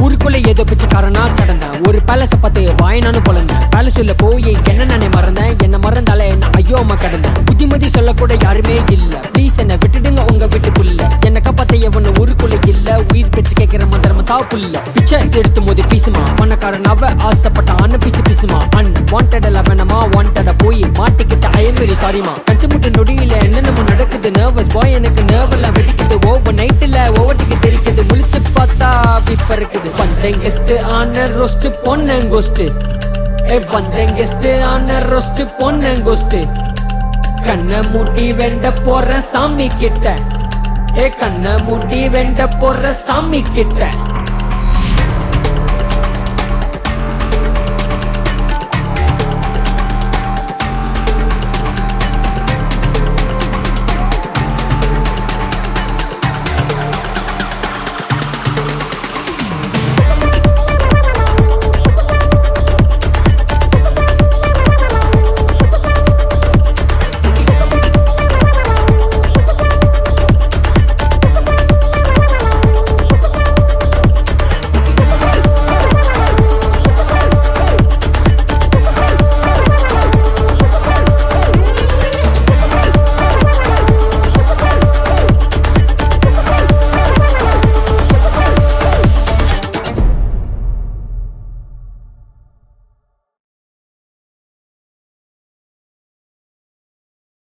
ஊருக்குள்ள ஏதோ பிச்சைக்காரனா கடந்தேன் ஒரு பேலஸ பார்த்து வாயினானு பொழந்தேன் பேலஸ்ல போய் என்ன நானே மறந்தேன் என்ன மறந்தால என்ன ஐயோ அம்மா கடந்தேன் புத்திமதி சொல்லக்கூட யாருமே இல்ல ப்ளீஸ் என்ன விட்டுடுங்க உங்க வீட்டுக்குள்ள என்ன காப்பாத்த எவனு ஊருக்குள்ள இல்ல உயிர் பேச்சு கேட்கிற மந்திரம தாப்புல்ல பிச்சை எடுத்து மோதி பீசுமா பணக்காரனாவ ஆசைப்பட்ட அண்ண பிச்சு பிசுமா அன் வாண்டட் வேணாமா வாண்டட போய் மாட்டிக்கிட்ட ஐஎம் வெரி சாரிமா கஞ்ச முட்டு நொடியில என்னென்னமோ நடக்குது நர்வஸ் பாய் எனக்கு nerve எல்லாம் வெடிக்குது ஓவர் நைட்ல ஓவர்டிக்கு தெரிக்குது முழிச்சு பார்த்தா விப்ப இருக்குது வந்தேன் கெஸ்ட் ஆன ரோஸ்ட் பொண்ணன் கோஸ்ட் ஏ வந்தேன் கெஸ்ட் ஆன ரோஸ்ட் பொண்ணன் கோஸ்ட் கண்ண மூட்டி வெண்ட போற சாமி கிட்ட ஏ கண்ண மூட்டி வெண்ட போற சாமி கிட்ட